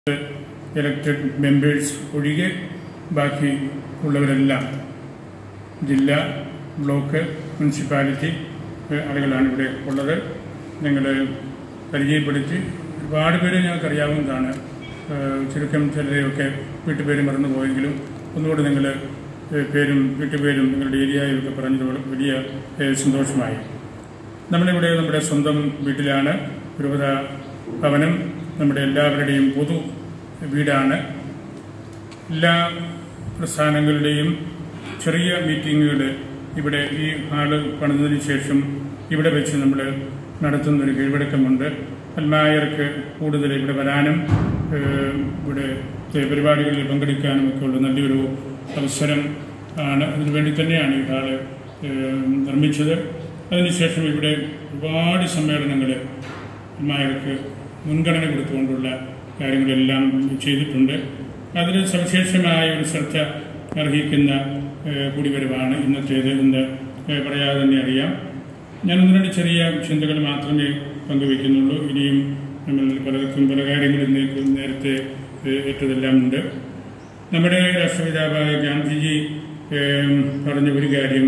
elected members ഒഴികെ ബാക്കി ഉള്ളവരെല്ലാം ജില്ല ബ്ലോക്ക് മുനിസിപ്പാലിറ്റി ഏഹ് ആളുകളാണ് ഇവിടെ ഉള്ളത് ഞങ്ങൾ പരിചയപ്പെടുത്തി ഒരുപാട് പേര് ഞങ്ങൾക്ക് അറിയാവുന്നതാണ് ഏഹ് ചുരുക്കം ചിലരെയൊക്കെ വീട്ടുപേര് മറന്നു പോയെങ്കിലും ഒന്നുകൂടെ നിങ്ങൾ പേരും വീട്ടുപേരും നിങ്ങളുടെ ഏരിയയും ഒക്കെ പറഞ്ഞത് വലിയ ഏഹ് സന്തോഷമായി നമ്മളിവിടെ നമ്മുടെ സ്വന്തം വീട്ടിലാണ് ഒരുപത ഭവനം നമ്മുടെ എല്ലാവരുടെയും പൊതു വീടാണ് എല്ലാ പ്രസ്ഥാനങ്ങളുടെയും ചെറിയ മീറ്റിങ്ങുകൾ ഇവിടെ ഈ ഹാള് പണിതതിനു ശേഷം ഇവിടെ വെച്ച് നമ്മൾ നടത്തുന്ന ഒരു കീഴ്വഴക്കമുണ്ട് അൽമായർക്ക് കൂടുതൽ ഇവിടെ വരാനും ഏഹ്, ഇവിടെ പരിപാടികളിൽ പങ്കെടുക്കാനും ഒക്കെ ഉള്ള നല്ലൊരു അവസരം ആണ് അതിനുവേണ്ടി തന്നെയാണ് ഈ ഹാള് ഏഹ്, നിർമ്മിച്ചത് അതിനുശേഷം ഇവിടെ ഒരുപാട് സമ്മേളനങ്ങൾ അൽമായർക്ക് മുൻഗണന കൊടുത്തുകൊണ്ടുള്ള കാര്യങ്ങളെല്ലാം ചെയ്തിട്ടുണ്ട് അതിൽ സവിശേഷമായ ഒരു ശ്രദ്ധ അർഹിക്കുന്ന ഏഹ്, കൂടിവരവാണ് ഇന്നത്തേത് എന്ന് ഏഹ്, പറയാതെ തന്നെ അറിയാം ഞാൻ ഒന്ന് രണ്ട് ചെറിയ ചിന്തകൾ മാത്രമേ പങ്കുവയ്ക്കുന്നുള്ളൂ ഇനിയും നമ്മൾ പലർക്കും പല കാര്യങ്ങളും നേ- നേരത്തെ ഏഹ്, ഏറ്റതെല്ലാം ഉണ്ട് നമ്മുടെ രാഷ്ട്രപിതാവായ ഗാന്ധിജി ഏഹ്, പറഞ്ഞ ഒരു കാര്യം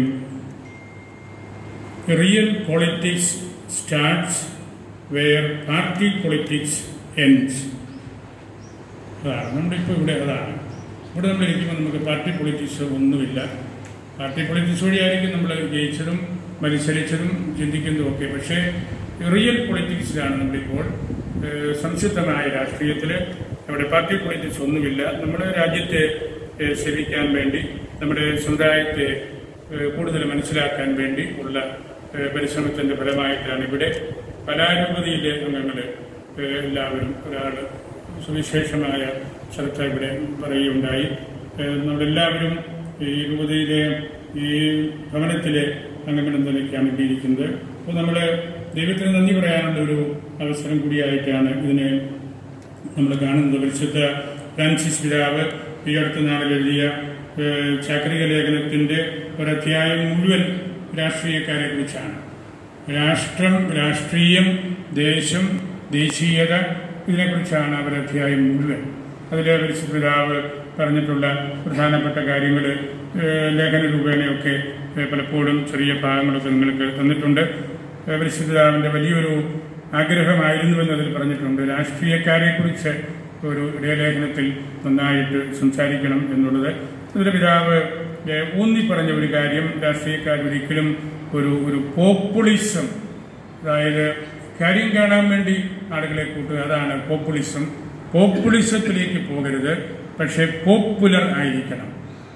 real politics starts where party politics ends അതാണ് നമ്മളിപ്പോൾ ഇവിടെ അതാണ് ഇവിടെ നമ്മൾ ഇരിക്കുമ്പോൾ നമുക്ക് പാർട്ടി പൊളിറ്റിക്സ് ഒന്നുമില്ല പാർട്ടി പൊളിറ്റിക്സ് വഴിയായിരിക്കും നമ്മൾ ജയിച്ചതും മത്സരിച്ചതും ചിന്തിക്കുന്നതും ഒക്കെ പക്ഷേ റിയൽ പൊളിറ്റിക്സിലാണ് നമ്മളിപ്പോൾ ഏഹ്, സംശുദ്ധമായ രാഷ്ട്രീയത്തിൽ നമ്മുടെ പാർട്ടി പൊളിറ്റിക്സ് ഒന്നുമില്ല നമ്മുടെ രാജ്യത്തെ ഏഹ്, സേവിക്കാൻ വേണ്ടി നമ്മുടെ സമുദായത്തെ ഏഹ്, കൂടുതൽ മനസ്സിലാക്കാൻ വേണ്ടി ഉള്ള ഏഹ്, പരിശ്രമത്തിന്റെ ഫലമായിട്ടാണ് ഇവിടെ കലാരൂപതയിലെ അംഗങ്ങൾ എല്ലാവരും ഒരാൾ സുവിശേഷമായ ശ്രദ്ധ ഇവിടെ പറയുകയുണ്ടായി ഏഹ് നമ്മളെല്ലാവരും ഈ രൂപതയിലെ ഈ ഭവനത്തിലെ അംഗങ്ങൾ എന്ന നിലയ്ക്കാണ് ഇവിടെ ഇരിക്കുന്നത് അപ്പോൾ നമ്മൾ ദൈവത്തിന് നന്ദി പറയാനുള്ള ഒരു അവസരം കൂടിയായിട്ടാണ് ഇതിനെ നമ്മൾ കാണുന്നത് പരിശുദ്ധ ഫ്രാൻസിസ് പിതാവ് ഈ അടുത്ത നാളിൽ എഴുതിയ ഏഹ്, ചാക്രിക ലേഖനത്തിന്റെ ഒരധ്യായം മുഴുവൻ രാഷ്ട്രീയക്കാരെ കുറിച്ചാണ് രാഷ്ട്രം രാഷ്ട്രീയം ദേശം ദേശീയത ഇതിനെക്കുറിച്ചാണ് അവർ അധ്യായം മുഴുവൻ അതിൽ പരിശുദ്ധ പിതാവ് പറഞ്ഞിട്ടുള്ള പ്രധാനപ്പെട്ട കാര്യങ്ങൾ ലേഖന രൂപേണയൊക്കെ ഏഹ്, പലപ്പോഴും ചെറിയ ഭാഗങ്ങളൊക്കെ നിങ്ങൾക്ക് തന്നിട്ടുണ്ട് ഏഹ്, പരിശുദ്ധ പിതാവിന്റെ വലിയൊരു ആഗ്രഹമായിരുന്നുവെന്ന് അതിൽ പറഞ്ഞിട്ടുണ്ട് രാഷ്ട്രീയക്കാരെ കുറിച്ച് ഒരു ഇടയലേഖനത്തിൽ നന്നായിട്ട് സംസാരിക്കണം എന്നുള്ളത് അതിൽ പിതാവ് ഏഹ്, ഊന്നി പറഞ്ഞ ഒരു കാര്യം രാഷ്ട്രീയക്കാർ ഒരിക്കലും ഒരു ഒരു പോപ്പുളിസം അതായത് കാര്യം കാണാൻ വേണ്ടി ആളുകളെ കൂട്ടുക അതാണ് പോപ്പുളിസം പോപ്പുളിസത്തിലേക്ക് പോകരുത് പക്ഷേ പോപ്പുലർ ആയിരിക്കണം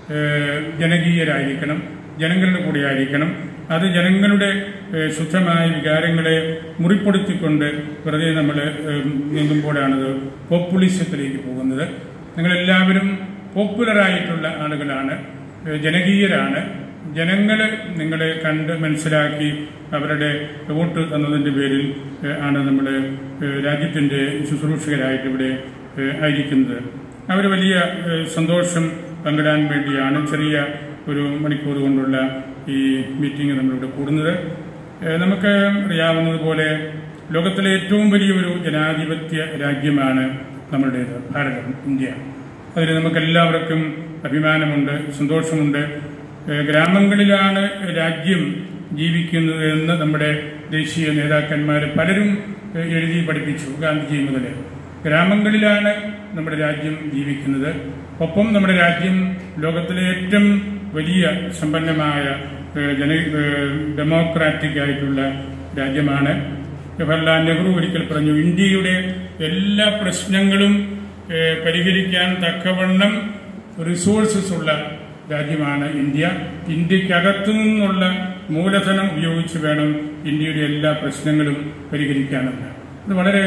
ഏഹ് ജനകീയരായിരിക്കണം ജനങ്ങളുടെ കൂടെ ആയിരിക്കണം അത് ജനങ്ങളുടെ ഏഹ് ശുദ്ധമായ വികാരങ്ങളെ മുറിപ്പെടുത്തിക്കൊണ്ട് വെറുതെ നമ്മൾ നീങ്ങുമ്പോഴാണത് പോപ്പുളിസത്തിലേക്ക് പോകുന്നത് നിങ്ങളെല്ലാവരും പോപ്പുലറായിട്ടുള്ള ആളുകളാണ് ഏഹ് ജനകീയരാണ് ജനങ്ങൾ നിങ്ങളെ കണ്ട് മനസ്സിലാക്കി അവരുടെ വോട്ട് തന്നതിൻ്റെ പേരിൽ ഏഹ് ആണ് നമ്മൾ രാജ്യത്തിൻ്റെ ശുശ്രൂഷകരായിട്ട് ഇവിടെ ഏഹ് ആയിരിക്കുന്നത് അവർ വലിയ ഏഹ് സന്തോഷം പങ്കിടാൻ വേണ്ടിയാണ് ചെറിയ ഒരു മണിക്കൂർ കൊണ്ടുള്ള ഈ മീറ്റിംഗ് നമ്മളിവിടെ കൂടുന്നത് ഏഹ് നമുക്ക് അറിയാവുന്നതുപോലെ ലോകത്തിലെ ഏറ്റവും വലിയൊരു ജനാധിപത്യ രാജ്യമാണ് നമ്മളുടേത് ഭാരതം ഇന്ത്യ അതിൽ നമുക്കെല്ലാവർക്കും അഭിമാനമുണ്ട് സന്തോഷമുണ്ട് ഏഹ് ഗ്രാമങ്ങളിലാണ് രാജ്യം ജീവിക്കുന്നത് എന്ന് നമ്മുടെ ദേശീയ നേതാക്കന്മാർ പലരും ഏഹ് എഴുതി പഠിപ്പിച്ചു ഗാന്ധിജി മുതൽ ഗ്രാമങ്ങളിലാണ് നമ്മുടെ രാജ്യം ജീവിക്കുന്നത് ഒപ്പം നമ്മുടെ രാജ്യം ലോകത്തിലെ ഏറ്റവും വലിയ സമ്പന്നമായ ഏഹ് ജന ഏഹ് ഡെമോക്രാറ്റിക് ആയിട്ടുള്ള രാജ്യമാണ് ജവഹർലാൽ നെഹ്റു ഒരിക്കൽ പറഞ്ഞു ഇന്ത്യയുടെ എല്ലാ പ്രശ്നങ്ങളും ഏഹ് പരിഹരിക്കാൻ തക്കവണ്ണം റിസോഴ്സസ് ഉള്ള രാജ്യമാണ് ഇന്ത്യ ഇന്ത്യക്കകത്തു നിന്നുള്ള മൂലധനം ഉപയോഗിച്ച് വേണം ഇന്ത്യയുടെ എല്ലാ പ്രശ്നങ്ങളും പരിഹരിക്കാനെന്ന് ഇത് വളരെ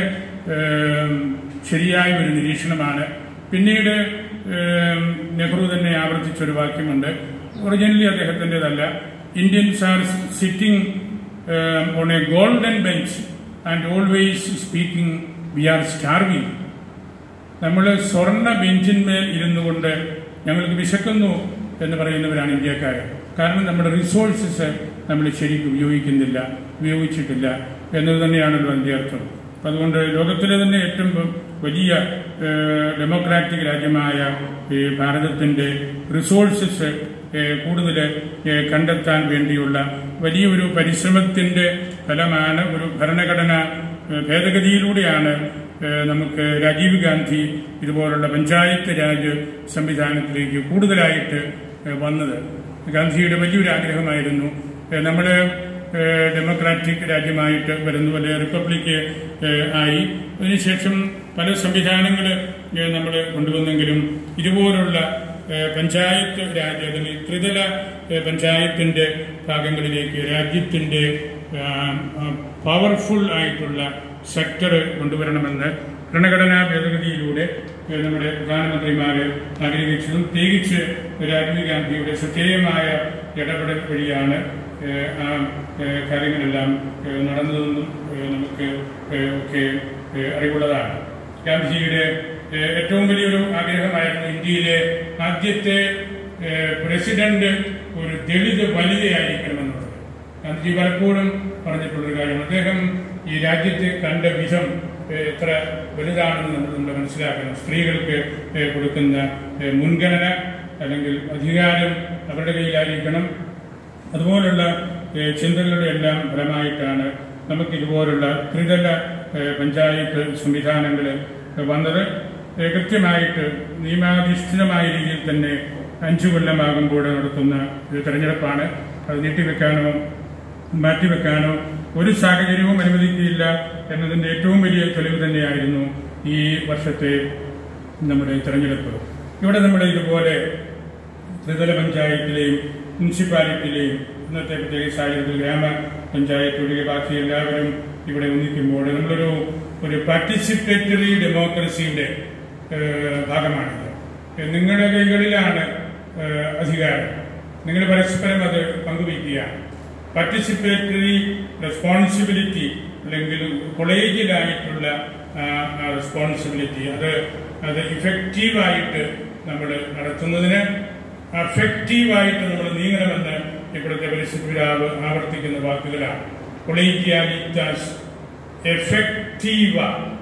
ഏം, ശരിയായ ഒരു നിരീക്ഷണമാണ് പിന്നീട് ഏം, നെഹ്റു തന്നെ ആവർത്തിച്ചൊരു വാക്യമുണ്ട് ഒറിജിനലി അദ്ദേഹത്തിൻ്റെതല്ല Indians are sitting on a golden bench and always speaking we are starving നമ്മൾ സ്വർണ്ണ ബെഞ്ചിന്മേൽ ഇരുന്നു കൊണ്ട് ഞങ്ങൾക്ക് വിശക്കുന്നു എന്ന് പറയുന്നവരാണ് ഇന്ത്യക്കാർ കാരണം നമ്മുടെ റിസോഴ്സസ് നമ്മൾ ശരിക്കും ഉപയോഗിക്കുന്നില്ല ഉപയോഗിച്ചിട്ടില്ല എന്നത് തന്നെയാണല്ലോ അതിന്റെ അർത്ഥം അപ്പം അതുകൊണ്ട് ലോകത്തിലെ തന്നെ ഏറ്റവും വലിയ ഏഹ്, ഡെമോക്രാറ്റിക് രാജ്യമായ ഈ ഭാരതത്തിന്റെ റിസോഴ്സസ് ഏഹ്, കൂടുതൽ ഏഹ്, കണ്ടെത്താൻ വേണ്ടിയുള്ള വലിയൊരു പരിശ്രമത്തിന്റെ ഫലമാണ് ഒരു ഭരണഘടന ഏഹ്, ഭേദഗതിയിലൂടെയാണ് ഏഹ്, നമുക്ക് രാജീവ് ഗാന്ധി ഇതുപോലുള്ള പഞ്ചായത്ത് രാജ് സംവിധാനത്തിലേക്ക് കൂടുതലായിട്ട് ഏഹ്, വന്നത് ഗാന്ധിയുടെ വലിയൊരു ആഗ്രഹമായിരുന്നു ഏഹ്, നമ്മുടെ ഏഹ്, ഡെമോക്രാറ്റിക് രാജ്യമായിട്ട് വരുന്ന പോലെ റിപ്പബ്ലിക് ഏഹ്, ആയി അതിനുശേഷം പല സംവിധാനങ്ങൾ നമ്മൾ കൊണ്ടുവന്നെങ്കിലും ഇതുപോലുള്ള ഏഹ്, പഞ്ചായത്ത് രാജ് അല്ലെങ്കിൽ ത്രിതല ഏഹ്, പഞ്ചായത്തിന്റെ ഭാഗങ്ങളിലേക്ക് രാജ്യത്തിന്റെ പവർഫുൾ ആയിട്ടുള്ള സെക്ടർ കൊണ്ടുവരണമെന്ന് ഭരണഘടനാ ഭേദഗതിയിലൂടെ ഏഹ്, നമ്മുടെ പ്രധാനമന്ത്രിമാര് ആഗ്രഹിച്ചതും പ്രത്യേകിച്ച് രാജീവ് ഗാന്ധിയുടെ ശ്രദ്ധേയമായ ഇടപെടൽ വഴിയാണ് ഏഹ്, ആ ഏഹ്, കാര്യങ്ങളെല്ലാം ഏഹ്, നടന്നതെന്നും ഏഹ്, നമുക്ക് ഏഹ്, ഒക്കെ ഏഹ്, അറിവുള്ളതാണ് ഗാന്ധിജിയുടെ ഏഹ്, ഏറ്റവും വലിയൊരു ആഗ്രഹമായിരുന്നു ഇന്ത്യയിലെ ആദ്യത്തെ ഏഹ്, പ്രസിഡന്റ് ഒരു ദളിത് വനിതയായിരിക്കണമെന്നുള്ളത് ഗാന്ധിജി പലപ്പോഴും പറഞ്ഞിട്ടുള്ളൊരു കാര്യമാണ് അദ്ദേഹം ഈ രാജ്യത്തെ കണ്ട വിധം ഏഹ്, എത്ര വലുതാണെന്ന് നമ്മൾ നമ്മൾ മനസ്സിലാക്കണം സ്ത്രീകൾക്ക് ഏഹ്, കൊടുക്കുന്ന ഏഹ്, മുൻഗണന അല്ലെങ്കിൽ അധികാരം അവരുടെ കയ്യിലായിരിക്കണം അതുപോലുള്ള ഏഹ്, ചിന്തകളുടെ എല്ലാം ഫലമായിട്ടാണ് നമുക്ക് ഇതുപോലുള്ള ത്രിതല ഏഹ്, പഞ്ചായത്ത് സംവിധാനങ്ങൾ വന്നത് ഏഹ്, കൃത്യമായിട്ട് നിയമാധിഷ്ഠിതമായ രീതിയിൽ തന്നെ അഞ്ചു കൊല്ലമാകുമ്പോൾ നടത്തുന്ന ഒരു തെരഞ്ഞെടുപ്പാണ് അത് നീട്ടിവെക്കാനോ മാറ്റിവെക്കാനോ ഒരു സാഹചര്യവും അനുവദിക്കുകയില്ല എന്നതിന്റെ ഏറ്റവും വലിയ തെളിവ് തന്നെയായിരുന്നു ഈ വർഷത്തെ നമ്മുടെ തെരഞ്ഞെടുപ്പ് ഇവിടെ നമ്മൾ ഇതുപോലെ ത്രിതല പഞ്ചായത്തിലെയും മുനിസിപ്പാലിറ്റിയിലെയും ഇന്നത്തെ പ്രത്യേക സാഹചര്യത്തിൽ ഗ്രാമ പഞ്ചായത്ത് ഒഴികെ ബാക്കി എല്ലാവരും ഇവിടെ ഒന്നിക്കുമ്പോൾ നമ്മളൊരു ഒരു പാർട്ടിസിപ്പേറ്ററി ഡെമോക്രസിയുടെ ഏഹ്, ഭാഗമാണിത് ഏഹ്, നിങ്ങളുടെ കൈകളിലാണ് ഏഹ്, അധികാരം നിങ്ങൾ പരസ്പരം അത് പങ്കുവയ്ക്കുകയാണ് പാർട്ടിസിപ്പേറ്ററി റെസ്പോൺസിബിലിറ്റി അല്ലെങ്കിൽ കൊളേജിലായിട്ടുള്ള റെസ്പോൺസിബിലിറ്റി അത് അത് ഇഫക്റ്റീവായിട്ട് നമ്മൾ നടത്തുന്നതിന് അഫക്റ്റീവായിട്ട് നമ്മൾ നീങ്ങണമെന്ന് ഇവിടുത്തെ പരിസ്ഥിതി പിതാവ് ആവർത്തിക്കുന്ന വാക്കുകളാണ് കൊളീജിയാലിറ്റാസ് എഫക്റ്റീവ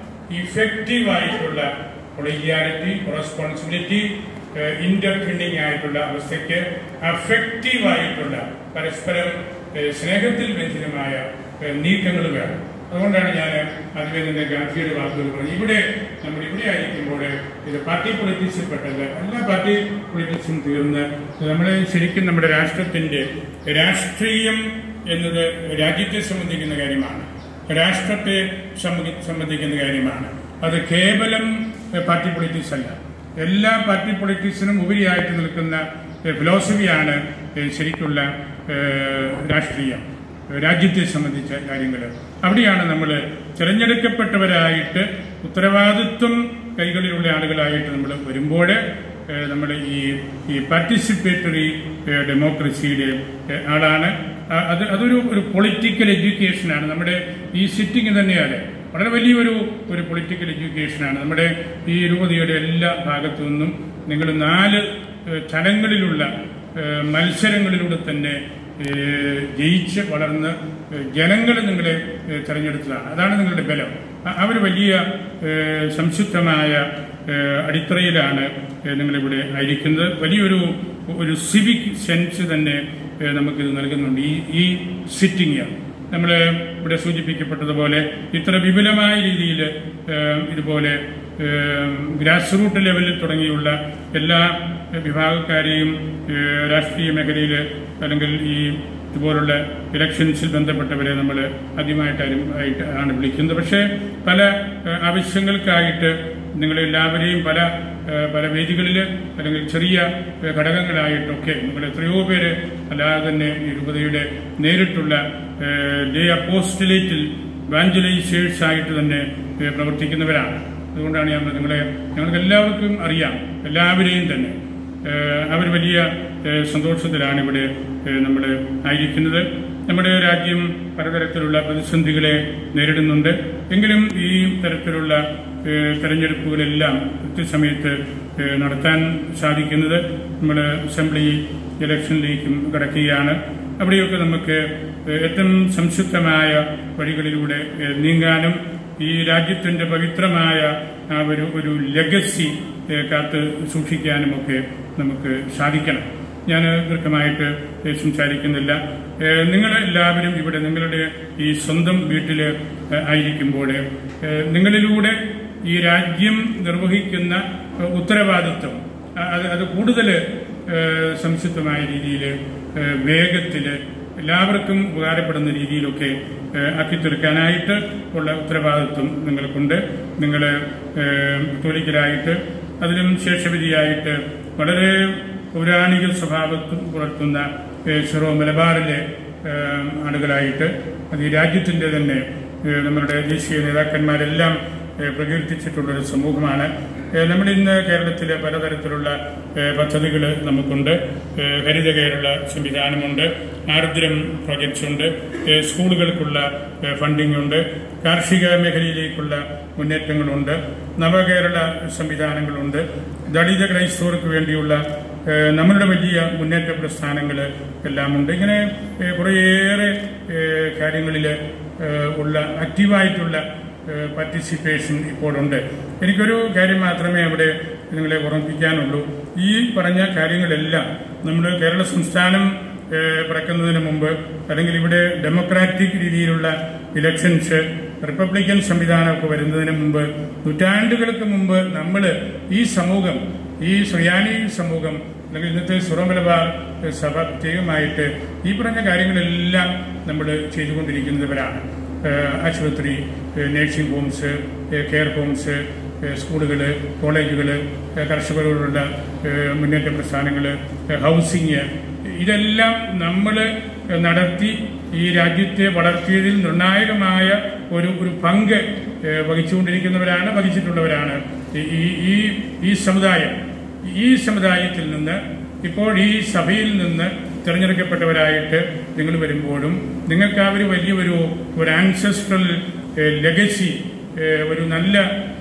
ഇഫക്റ്റീവായിട്ടുള്ള കൊളീജിയാലിറ്റി റെസ്പോൺസിബിലിറ്റി ഇന്റർഫിൻഡിങ് ആയിട്ടുള്ള അവസ്ഥയ്ക്ക് അഫക്റ്റീവായിട്ടുള്ള പരസ്പരം ഏഹ്, സ്നേഹത്തിൽ ബന്ധിതമായ ഏഹ്, നീക്കങ്ങൾ വേണം അതുകൊണ്ടാണ് ഞാൻ ആദ്യമേ തന്നെ ഗാന്ധിയുടെ വാക്കുകൾ പറഞ്ഞത് ഇവിടെ നമ്മൾ ഇവിടെ ആയിരിക്കുമ്പോൾ ഇത് പാർട്ടി പൊളിറ്റിക്സിൽ പെട്ടല്ല എല്ലാ പാർട്ടി പൊളിറ്റിക്സും തീർന്ന് നമ്മളെ ശരിക്കും നമ്മുടെ രാഷ്ട്രത്തിന്റെ രാഷ്ട്രീയം എന്നത് രാജ്യത്തെ സംബന്ധിക്കുന്ന കാര്യമാണ് രാഷ്ട്രത്തെ സംബന്ധി- സംബന്ധിക്കുന്ന കാര്യമാണ് അത് കേവലം ഏഹ്, പാർട്ടി പൊളിറ്റിക്സ് അല്ല എല്ലാ പാർട്ടി പൊളിറ്റിക്സിനും ഉപരിയായിട്ട് നിൽക്കുന്ന ഏഹ്, ഫിലോസഫിയാണ് ഏഹ്, ശരിക്കുള്ള ഏഹ്, രാഷ്ട്രീയം രാജ്യത്തെ സംബന്ധിച്ച കാര്യങ്ങൾ അവിടെയാണ് നമ്മൾ തിരഞ്ഞെടുക്കപ്പെട്ടവരായിട്ട് ഉത്തരവാദിത്വം കൈകളിലുള്ള ആളുകളായിട്ട് നമ്മൾ വരുമ്പോൾ നമ്മൾ ഈ ഈ പാർട്ടിസിപ്പേറ്ററി ഡെമോക്രസിയുടെ ഏഹ്, ആളാണ് ആ- അത് അതൊരു ഒരു പൊളിറ്റിക്കൽ എഡ്യൂക്കേഷനാണ് നമ്മുടെ ഈ സിറ്റിംഗ് തന്നെയാണ് വളരെ വലിയൊരു ഒരു പൊളിറ്റിക്കൽ എഡ്യൂക്കേഷനാണ് നമ്മുടെ ഈ രൂപതയുടെ എല്ലാ ഭാഗത്തു നിന്നും നിങ്ങൾ നാല് ഏഹ്, തലങ്ങളിലുള്ള ഏഹ്, മത്സരങ്ങളിലൂടെ തന്നെ ഏഹ്, ജയിച്ച് വളർന്ന് ജനങ്ങൾ നിങ്ങളെ ഏഹ്, തെരഞ്ഞെടുത്തതാണ് അതാണ് നിങ്ങളുടെ ബലം അ- അവർ വലിയ ഏഹ്, സംശുദ്ധമായ ഏഹ്, അടിത്തറയിലാണ് ഏഹ്, നിങ്ങളിവിടെ ആയിരിക്കുന്നത് വലിയൊരു ഒരു സിവിക് സെൻസ് തന്നെ ഏഹ്, നമുക്കിത് നൽകുന്നുണ്ട് ഈ ഈ സിറ്റിംഗ് നമ്മൾ ഇവിടെ സൂചിപ്പിക്കപ്പെട്ടതുപോലെ ഇത്ര വിപുലമായ രീതിയിൽ ഇതുപോലെ ഗ്രാസ് റൂട്ട് ലെവലിൽ തുടങ്ങിയുള്ള എല്ലാ വിഭാഗക്കാരെയും ഏഹ്, രാഷ്ട്രീയ മേഖലയിൽ അല്ലെങ്കിൽ ഈ ഇതുപോലുള്ള ഇലക്ഷൻസിൽ ബന്ധപ്പെട്ടവരെ നമ്മൾ ആദ്യമായിട്ടാരും ആയിട്ട് ആണ് വിളിക്കുന്നത് പക്ഷേ പല ഏഹ്, ആവശ്യങ്ങൾക്കായിട്ട് നിങ്ങളെല്ലാവരെയും പല ഏഹ്, പല വേദികളിൽ അല്ലെങ്കിൽ ചെറിയ ഏഹ്, ഘടകങ്ങളായിട്ടൊക്കെ നിങ്ങൾ എത്രയോ പേര് അല്ലാതെ തന്നെ ഈ രൂപതയുടെ നേരിട്ടുള്ള ഡേ അപ്പോസ്റ്റലേറ്റിൽ വാഞ്ചലൈസേഴ്സ് ആയിട്ട് തന്നെ ഏഹ്, പ്രവർത്തിക്കുന്നവരാണ് അതുകൊണ്ടാണ് ഞാൻ നിങ്ങളെ ഞങ്ങൾക്ക് എല്ലാവർക്കും അറിയാം എല്ലാവരെയും തന്നെ ഏഹ്, അവർ വലിയ ഏഹ്, സന്തോഷത്തിലാണ് ഇവിടെ നമ്മൾ ആയിരിക്കുന്നത് നമ്മുടെ രാജ്യം പലതരത്തിലുള്ള പ്രതിസന്ധികളെ നേരിടുന്നുണ്ട് എങ്കിലും ഈ തരത്തിലുള്ള ഏഹ്, തെരഞ്ഞെടുപ്പുകളെല്ലാം കൃത്യസമയത്ത് ഏഹ്, നടത്താൻ സാധിക്കുന്നത് നമ്മൾ അസംബ്ലി ഇലക്ഷനിലേക്കും കടക്കുകയാണ് അവിടെയൊക്കെ നമുക്ക് ഏഹ്, ഏറ്റവും സംശുദ്ധമായ വഴികളിലൂടെ ഏഹ്, നീങ്ങാനും ഈ രാജ്യത്തിന്റെ പവിത്രമായ ആ ഒരു ഒരു ലെഗസി കാത്ത് സൂക്ഷിക്കാനുമൊക്കെ നമുക്ക് സാധിക്കണം ഞാൻ ദീർഘമായിട്ട് സംസാരിക്കുന്നില്ല ഏഹ് നിങ്ങളെല്ലാവരും ഇവിടെ നിങ്ങളുടെ ഈ സ്വന്തം വീട്ടിൽ ആയിരിക്കുമ്പോൾ ഏഹ് നിങ്ങളിലൂടെ ഈ രാജ്യം നിർവഹിക്കുന്ന ഉത്തരവാദിത്വം അ- അത് അത് കൂടുതൽ ഏഹ് സംക്ഷിപ്തമായ രീതിയിൽ വേഗത്തിൽ എല്ലാവർക്കും ഉപകാരപ്പെടുന്ന രീതിയിലൊക്കെ ഏഹ് ആക്കി തീർക്കാനായിട്ട് ഉള്ള ഉത്തരവാദിത്വം നിങ്ങൾക്കുണ്ട് നിങ്ങൾ തൊലിക്കലായിട്ട് അതിലും ശേഷവിധിയായിട്ട് വളരെ പൗരാണിക സ്വഭാവത്തിൽ പുലർത്തുന്ന ഏഹ് സിറോ മലബാറിലെ ഏഹ് ആളുകളായിട്ട് അത് ഈ രാജ്യത്തിന്റെ തന്നെ ഏഹ് നമ്മളുടെ ദേശീയ നേതാക്കന്മാരെല്ലാം ഏഹ് പ്രകീർത്തിച്ചിട്ടുള്ളൊരു സമൂഹമാണ് ഏഹ് നമ്മുടെ ഇന്ന് കേരളത്തിലെ പലതരത്തിലുള്ള പദ്ധതികൾ നമുക്കുണ്ട് ഏഹ് ഹരിത കേരള സംവിധാനമുണ്ട് ആർദ്രം പ്രോജക്ട്സ് ഉണ്ട് ഏഹ് സ്കൂളുകൾക്കുള്ള ഏഹ് ഫണ്ടിംഗ് ഉണ്ട് കാർഷിക മേഖലയിലേക്കുള്ള മുന്നേറ്റങ്ങളുണ്ട് നവകേരള സംവിധാനങ്ങളുണ്ട് ദളിത ക്രൈസ്തവർക്ക് വേണ്ടിയുള്ള ഏഹ് നമ്മളുടെ വലിയ മുന്നേറ്റ പ്രസ്ഥാനങ്ങൾ എല്ലാമുണ്ട് ഇങ്ങനെ ഏഹ് കുറേയേറെ കാര്യങ്ങളിൽ ഉള്ള ആക്റ്റീവായിട്ടുള്ള പാർട്ടിസിപ്പേഷൻ ഇപ്പോഴുണ്ട് എനിക്കൊരു കാര്യം മാത്രമേ അവിടെ നിങ്ങളെ ഓർമ്മിപ്പിക്കാനുള്ളൂ ഈ പറഞ്ഞ കാര്യങ്ങളെല്ലാം നമ്മുടെ കേരള സംസ്ഥാനം ഏഹ് പിറക്കുന്നതിന് മുമ്പ് അല്ലെങ്കിൽ ഇവിടെ ഡെമോക്രാറ്റിക് രീതിയിലുള്ള ഇലക്ഷൻസ് റിപ്പബ്ലിക്കൻ സംവിധാനമൊക്കെ വരുന്നതിന് മുമ്പ് നൂറ്റാണ്ടുകൾക്ക് മുമ്പ് നമ്മൾ ഈ സമൂഹം ഈ സുറിയാനി സമൂഹം അല്ലെങ്കിൽ ഇന്നത്തെ സുറമലബാർ സഭ പ്രത്യേകമായിട്ട് ഈ പറഞ്ഞ കാര്യങ്ങളെല്ലാം നമ്മൾ ചെയ്തുകൊണ്ടിരിക്കുന്നവരാണ് ഏഹ് ആശുപത്രി ഏഹ് നഴ്സിംഗ് ഹോംസ് ഏഹ് കെയർ ഹോംസ് ഏഹ് സ്കൂളുകൾ കോളേജുകൾ ഏഹ് കർഷകരോടുള്ള ഏഹ് മുന്നേറ്റ പ്രസ്ഥാനങ്ങൾ ഏഹ് ഹൗസിംഗ് ഇതെല്ലാം നമ്മൾ നടത്തി ഈ രാജ്യത്തെ വളർത്തിയതിൽ നിർണായകമായ ഒരു ഒരു പങ്ക് ഏഹ് വഹിച്ചുകൊണ്ടിരിക്കുന്നവരാണ് വഹിച്ചിട്ടുള്ളവരാണ് ഈ- ഈ ഈ ഈ സമുദായം ഈ സമുദായത്തിൽ നിന്ന് ഇപ്പോൾ ഈ സഭയിൽ നിന്ന് തിരഞ്ഞെടുക്കപ്പെട്ടവരായിട്ട് നിങ്ങൾ വരുമ്പോഴും നിങ്ങൾക്ക് ആ ഒരു വലിയ ഒരു ഒരു ആൻസസ്ട്രൽ ലെഗസി ഒരു നല്ല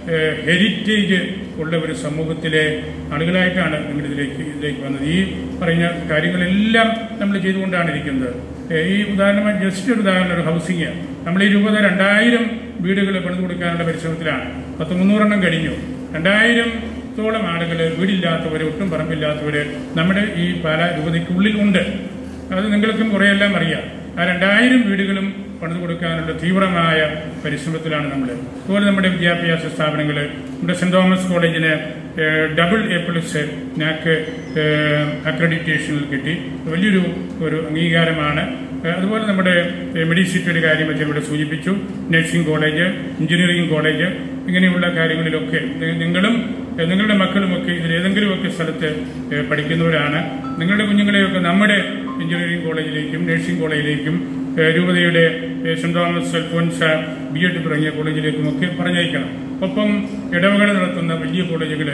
ഹെറിറ്റേജ് ഉള്ള ഒരു സമൂഹത്തിലെ ആളുകളായിട്ടാണ് നിങ്ങൾ ഇതിലേക്ക് ഇതിലേക്ക് വന്നത് ഈ പറഞ്ഞ കാര്യങ്ങളെല്ലാം നമ്മൾ ചെയ്തുകൊണ്ടാണ് ഇരിക്കുന്നത് ഏഹ് ഈ ഉദാഹരണമായി ജസ്റ്റ് ഒരു ഉദാഹരണം ഒരു ഹൗസിംഗ് നമ്മൾ ഈ രൂപത രണ്ടായിരം വീടുകൾ പണിതു കൊടുക്കാനുള്ള പരിശ്രമത്തിലാണ് പത്ത് മുന്നൂറെണ്ണം കഴിഞ്ഞു രണ്ടായിരം ത്തോളം ആളുകൾ വീടില്ലാത്തവര് ഒട്ടും പറമ്പില്ലാത്തവര് നമ്മുടെ ഈ പാല രൂപതയ്ക്കുള്ളിൽ ഉണ്ട് അത് നിങ്ങൾക്കും കുറെയെല്ലാം അറിയാം ആ രണ്ടായിരം വീടുകളും പണിതു കൊടുക്കാനുള്ള തീവ്രമായ പരിശ്രമത്തിലാണ് നമ്മൾ അതുപോലെ നമ്മുടെ വിദ്യാഭ്യാസ സ്ഥാപനങ്ങൾ നമ്മുടെ സെന്റ് തോമസ് കോളേജിന് ഏഹ്, ഡബിൾ എ പ്ലസ് നാക്ക് അക്രഡിറ്റേഷനിൽ കിട്ടി വലിയൊരു ഒരു അംഗീകാരമാണ് ഏഹ്, അതുപോലെ നമ്മുടെ മെഡിസിറ്റിയുടെ കാര്യം ഒക്കെ ഇവിടെ സൂചിപ്പിച്ചു നഴ്സിംഗ് കോളേജ് എഞ്ചിനീയറിംഗ് കോളേജ് ഇങ്ങനെയുള്ള കാര്യങ്ങളിലൊക്കെ നി- നിങ്ങളും ഏഹ്, നിങ്ങളുടെ മക്കളുമൊക്കെ ഇതിൽ ഏതെങ്കിലുമൊക്കെ സ്ഥലത്ത് ഏഹ്, പഠിക്കുന്നവരാണ് നിങ്ങളുടെ കുഞ്ഞുങ്ങളെയൊക്കെ നമ്മുടെ എഞ്ചിനീയറിംഗ് കോളേജിലേക്കും നഴ്സിംഗ് കോളേജിലേക്കും ഏഹ്, രൂപതയുടെ ഏഹ്, saint Thomas Alphonsa B Ed തുടങ്ങിയ കോളേജിലേക്കുമൊക്കെ പറഞ്ഞയക്കണം ഒപ്പം ഇടവകൾ നടത്തുന്ന വലിയ കോളേജുകൾ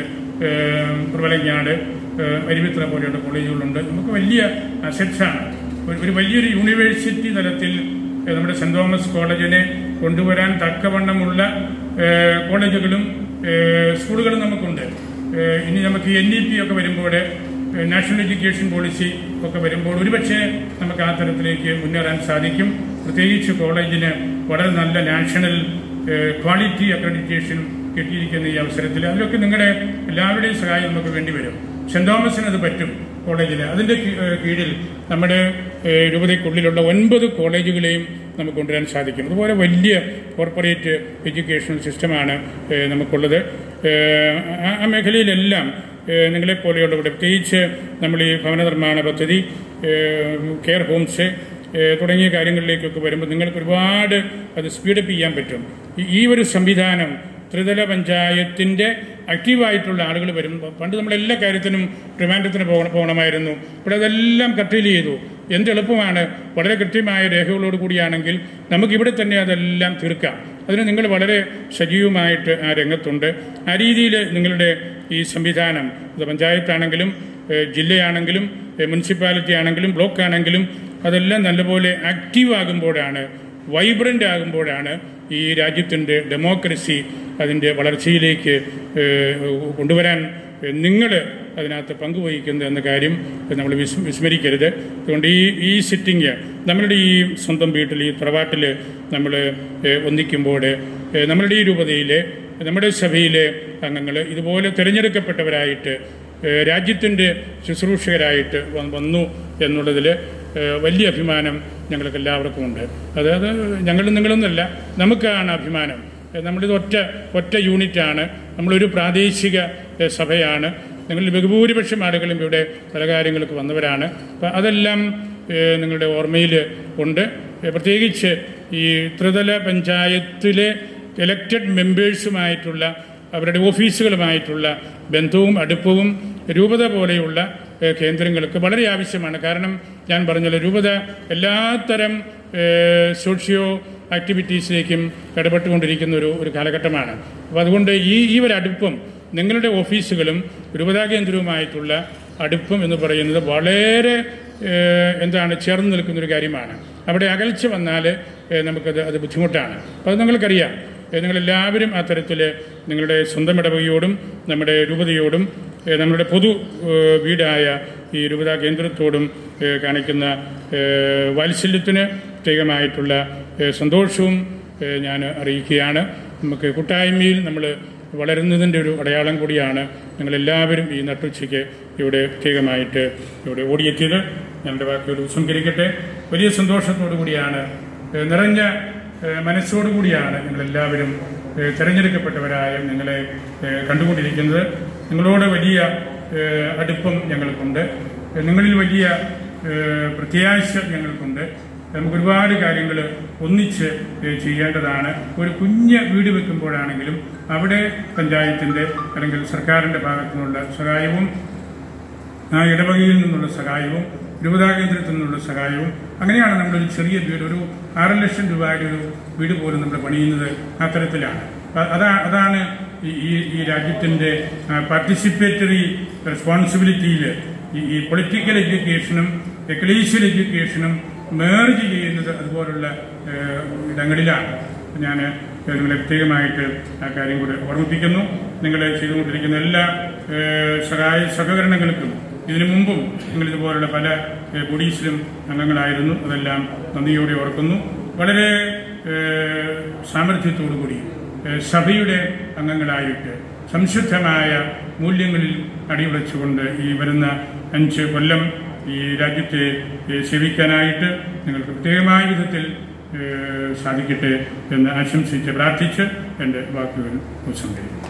പ്രബലങ്ങാട് ഏഹ്, അരുവിത്ര പോലെയുള്ള കോളേജുകളുണ്ട് നമുക്ക് വലിയ അസറ്റ്സാണ് ഒരു- ഒരു വലിയൊരു യൂണിവേഴ്സിറ്റി തലത്തിൽ ഏഹ്, നമ്മുടെ സെന്റ് തോമസ് കോളേജിനെ കൊണ്ടുവരാൻ തക്കവണ്ണമുള്ള ഏഹ്, കോളേജുകളും ഏഹ്, സ്കൂളുകളും നമുക്കുണ്ട് ഏഹ്, ഇനി നമുക്ക് എൻ ഇ പി ഒക്കെ വരുമ്പോൾ ഏഹ്, നാഷണൽ എഡ്യൂക്കേഷൻ പോളിസി ഒക്കെ വരുമ്പോൾ ഒരുപക്ഷെ നമുക്ക് ആ തരത്തിലേക്ക് മുന്നേറാൻ സാധിക്കും പ്രത്യേകിച്ച് കോളേജിന് വളരെ നല്ല നാഷണൽ ഏഹ്, ക്വാളിറ്റി അക്രഡിറ്റേഷൻ കിട്ടിയിരിക്കുന്ന ഈ അവസരത്തിൽ അതിലൊക്കെ നിങ്ങളുടെ എല്ലാവരുടെയും സഹായം നമുക്ക് വേണ്ടി വരും സെന്റ് തോമസിന് അത് പറ്റും കോളേജിൽ അതിന്റെ കീ- ഏഹ് കീഴിൽ നമ്മുടെ ഏഹ്, രൂപതയ്ക്കുള്ളിലുള്ള ഒൻപത് കോളേജുകളെയും നമുക്ക് കൊണ്ടുവരാൻ സാധിക്കും അതുപോലെ വലിയ കോർപ്പറേറ്റ് എഡ്യൂക്കേഷൻ സിസ്റ്റമാണ് ഏഹ്, നമുക്കുള്ളത് ഏഹ്, ആ- ആ മേഖലയിലെല്ലാം ഏഹ്, നിങ്ങളെപ്പോലെയുള്ളവരുടെ പ്രത്യേകിച്ച് നമ്മൾ ഈ ഭവന നിർമ്മാണ പദ്ധതി ഏഹ്, കെയർ ഹോംസ് ഏഹ്, തുടങ്ങിയ കാര്യങ്ങളിലേക്കൊക്കെ വരുമ്പോൾ നിങ്ങൾക്ക് ഒരുപാട് അത് സ്പീഡപ്പ് ചെയ്യാൻ പറ്റും ഈ- ഈ ഒരു സംവിധാനം ത്രിതല പഞ്ചായത്തിന്റെ ആക്റ്റീവായിട്ടുള്ള ആളുകൾ വരും പണ്ട് നമ്മൾ എല്ലാ കാര്യത്തിനും ട്രിവാൻഡ്രത്തിന് പോകണം പോകണമായിരുന്നു ഇവിടെ അതെല്ലാം കട്ടീൽ ചെയ്തു എന്ത് എളുപ്പമാണ് വളരെ കൃത്യമായ രേഖകളോട് കൂടിയാണെങ്കിൽ നമുക്ക് ഇവിടെ തന്നെ അതെല്ലാം തീർക്കാം അതിന് നിങ്ങൾ വളരെ സജീവമായിട്ട് ആ രംഗത്തുണ്ട് ആ രീതിയിൽ നിങ്ങളുടെ ഈ സംവിധാനം ഇത് പഞ്ചായത്താണെങ്കിലും ഏഹ് ജില്ലയാണെങ്കിലും ഏഹ് മുനിസിപ്പാലിറ്റി ആണെങ്കിലും ബ്ലോക്ക് ആണെങ്കിലും അതെല്ലാം നല്ലപോലെ ആക്റ്റീവ് ആകുമ്പോഴാണ് വൈബ്രന്റ് ആകുമ്പോഴാണ് ഈ രാജ്യത്തിൻ്റെ ഡെമോക്രസി അതിൻ്റെ വളർച്ചയിലേക്ക് ഏഹ്, കൊണ്ടുവരാൻ നിങ്ങൾ അതിനകത്ത് പങ്കുവഹിക്കുന്നത് എന്ന കാര്യം നമ്മൾ വിസ് വിസ്മരിക്കരുത് അതുകൊണ്ട് ഈ ഈ സിറ്റിംഗ് നമ്മളുടെ ഈ സ്വന്തം വീട്ടിൽ ഈ തറവാട്ടിൽ നമ്മൾ ഒന്നിക്കുമ്പോൾ ഏഹ്, നമ്മളുടെ ഈ രൂപതയിൽ നമ്മുടെ സഭയിലെ അംഗങ്ങൾ ഇതുപോലെ തിരഞ്ഞെടുക്കപ്പെട്ടവരായിട്ട് ഏഹ്, രാജ്യത്തിൻ്റെ ശുശ്രൂഷകരായിട്ട് വ- വന്നു എന്നുള്ളതിൽ ഏഹ്, വലിയ അഭിമാനം ഞങ്ങൾക്ക് എല്ലാവർക്കും ഉണ്ട് അതായത് ഞങ്ങൾ നിങ്ങളൊന്നല്ല നമുക്കാണ് അഭിമാനം ഏഹ്, നമ്മളിത് ഒറ്റ ഒറ്റ യൂണിറ്റാണ് നമ്മളൊരു പ്രാദേശിക ഏഹ്, സഭയാണ് നിങ്ങളിൽ ബഹുഭൂരിപക്ഷം ആളുകളും ഇവിടെ പല കാര്യങ്ങൾക്ക് വന്നവരാണ് അപ്പം അതെല്ലാം ഏഹ്, നിങ്ങളുടെ ഓർമ്മയിൽ ഉണ്ട് ഏഹ്, പ്രത്യേകിച്ച് ഈ ത്രിതല പഞ്ചായത്തിലെ ഇലക്റ്റഡ് മെമ്പേഴ്സുമായിട്ടുള്ള അവരുടെ ഓഫീസുകളുമായിട്ടുള്ള ബന്ധവും അടുപ്പവും രൂപത പോലെയുള്ള ഏഹ്, കേന്ദ്രങ്ങൾക്ക് വളരെ ആവശ്യമാണ് കാരണം ഞാൻ പറഞ്ഞല്ലോ രൂപത എല്ലാത്തരം ഏഹ്, സോഷ്യോ ആക്ടിവിറ്റീസിലേക്കും ഇടപെട്ടുകൊണ്ടിരിക്കുന്ന ഒരു ഒരു കാലഘട്ടമാണ് അപ്പോൾ അതുകൊണ്ട് ഈ ഈ ഒരു അടുപ്പം നിങ്ങളുടെ ഓഫീസുകളും രൂപതാ കേന്ദ്രവുമായിട്ടുള്ള അടുപ്പം എന്ന് പറയുന്നത് വളരെ ഏഹ്, എന്താണ് ചേർന്ന് നിൽക്കുന്നൊരു കാര്യമാണ് അവിടെ അകൽച്ച വന്നാൽ ഏഹ്, നമുക്കത് അത് ബുദ്ധിമുട്ടാണ് അപ്പോൾ അത് നിങ്ങൾക്കറിയാം ഏഹ്, നിങ്ങളെല്ലാവരും ആ തരത്തിൽ നിങ്ങളുടെ സ്വന്തം ഇടവകയോടും നമ്മുടെ രൂപതയോടും ഏഹ്, നമ്മുടെ പൊതു ഏഹ്, വീടായ ഈ രൂപതാ കേന്ദ്രത്തോടും ഏഹ്, കാണിക്കുന്ന ഏഹ്, വാത്സല്യത്തിന് പ്രത്യേകമായിട്ടുള്ള ഏഹ്, സന്തോഷവും ഏഹ്, ഞാൻ അറിയിക്കുകയാണ് നമുക്ക് കൂട്ടായ്മയിൽ നമ്മൾ വളരുന്നതിൻ്റെ ഒരു അടയാളം കൂടിയാണ് ഞങ്ങളെല്ലാവരും ഈ നട്ടുച്ചയ്ക്ക് ഇവിടെ പ്രത്യേകമായിട്ട് ഇവിടെ ഓടിയെത്തിയത് ഞങ്ങളുടെ വാക്കുകൾ ഉപസംഹരിക്കട്ടെ വലിയ സന്തോഷത്തോടു കൂടിയാണ് ഏഹ്, നിറഞ്ഞ ഏഹ്, മനസ്സോടുകൂടിയാണ് ഞങ്ങളെല്ലാവരും ഏഹ്, തിരഞ്ഞെടുക്കപ്പെട്ടവരായ നിങ്ങളെ ഏഹ്, കണ്ടുകൊണ്ടിരിക്കുന്നത് നിങ്ങളോട് വലിയ ഏഹ്, അടുപ്പം ഞങ്ങൾക്കുണ്ട് ഏഹ്, നിങ്ങളിൽ വലിയ ഏഹ്, പ്രത്യാശ ഞങ്ങൾക്കുണ്ട് നമുക്ക് ഒരുപാട് കാര്യങ്ങൾ ഒന്നിച്ച് ഏഹ്, ചെയ്യേണ്ടതാണ് ഒരു കുഞ്ഞ് വീട് വെക്കുമ്പോഴാണെങ്കിലും അവിടെ പഞ്ചായത്തിന്റെ അല്ലെങ്കിൽ സർക്കാരിന്റെ ഭാഗത്തു നിന്നുള്ള സഹായവും ആ ഇടവകയിൽ നിന്നുള്ള സഹായവും രൂപതാ കേന്ദ്രത്തിൽ നിന്നുള്ള സഹായവും അങ്ങനെയാണ് നമ്മളൊരു ചെറിയ വീട് ഒരു ആറ് ലക്ഷം രൂപയുടെ ഒരു വീട് പോലും നമ്മൾ പണിയുന്നത് ആ തരത്തിലാണ് അ- അതാ അതാണ് ഈ- ഈ ഈ രാജ്യത്തിന്റെ പാർട്ടിസിപ്പേറ്ററി റെസ്പോൺസിബിലിറ്റിയിൽ ഈ പൊളിറ്റിക്കൽ എഡ്യൂക്കേഷനും എക്ലീഷ്യൽ എഡ്യൂക്കേഷനും മേർജ് ചെയ്യുന്നത് അതുപോലുള്ള ഏഹ്, ഇടങ്ങളിലാണ് ഞാൻ നിങ്ങളെ പ്രത്യേകമായിട്ട് ആ കാര്യം കൂടെ ഓർമ്മിപ്പിക്കുന്നു നിങ്ങൾ ചെയ്തുകൊണ്ടിരിക്കുന്ന എല്ലാ ഏഹ്, സഹായ സഹകരണങ്ങൾക്കും ഇതിനു മുമ്പും നിങ്ങൾ ഇതുപോലുള്ള പല ഏഹ്, ബോഡീസിലും അംഗങ്ങളായിരുന്നു അതെല്ലാം നന്ദിയോടെ ഓർക്കുന്നു വളരെ ഏഹ്, സാമർഥ്യത്തോടുകൂടി ഏഹ്, സഭയുടെ അംഗങ്ങളായിട്ട് സംശുദ്ധമായ മൂല്യങ്ങളിൽ അടിയുറച്ചുകൊണ്ട് ഈ വരുന്ന അഞ്ച് കൊല്ലം ഈ രാജ്യത്തെ ഏഹ്, സേവിക്കാനായിട്ട് നിങ്ങൾക്ക് പ്രത്യേകമായ വിധത്തിൽ ഏഹ്, സാധിക്കട്ടെ എന്ന് ആശംസിച്ച് പ്രാർത്ഥിച്ച് എൻ്റെ വാക്കുകൾ ഉപസംഹരിക്കുന്നു